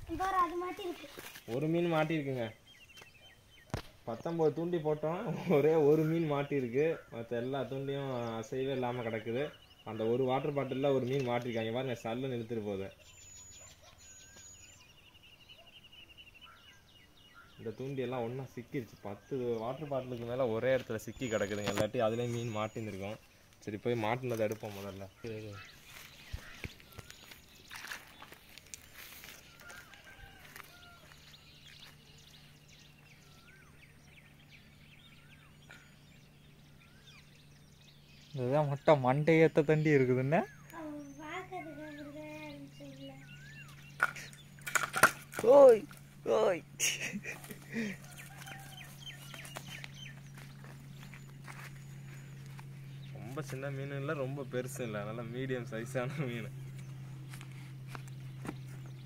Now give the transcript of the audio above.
பாரு அது மாட்டி இருக்கு ஒரு மீன் மாட்டியிருக்குங்க பத்தொம்போது தூண்டி போட்டோம் ஒரே ஒரு மீன் மாட்டியிருக்கு மற்ற எல்லா தூண்டியும் அசைவே இல்லாமல் கிடக்குது அந்த ஒரு வாட்டர் பாட்டிலில் ஒரு மீன் மாட்டிருக்காங்க பாருங்க சல்லுன்னு இழுத்துட்டு போகுது இந்த தூண்டி எல்லாம் ஒன்றா சிக்கிருச்சு பத்து வாட்டர் பாட்டிலுக்கு மேலே ஒரே இடத்துல சிக்கி கிடக்குதுங்க இல்லாட்டி அதுலேயும் மீன் மாட்டிருந்துருக்கோம் சரி போய் மாட்டினதை எடுப்போம் முதல்ல இதுதான் மொட்டை மண்டையத்த தண்டி இருக்குதுன்னு அவன் பார்க்கறதுக்கு அப்படிதான் இருந்துச்சுல்ல ஓய் ஓய் ரொம்ப சின்ன மீன் இல்லை ரொம்ப பெருசு இல்லை நல்லா மீடியம் சைஸான மீன்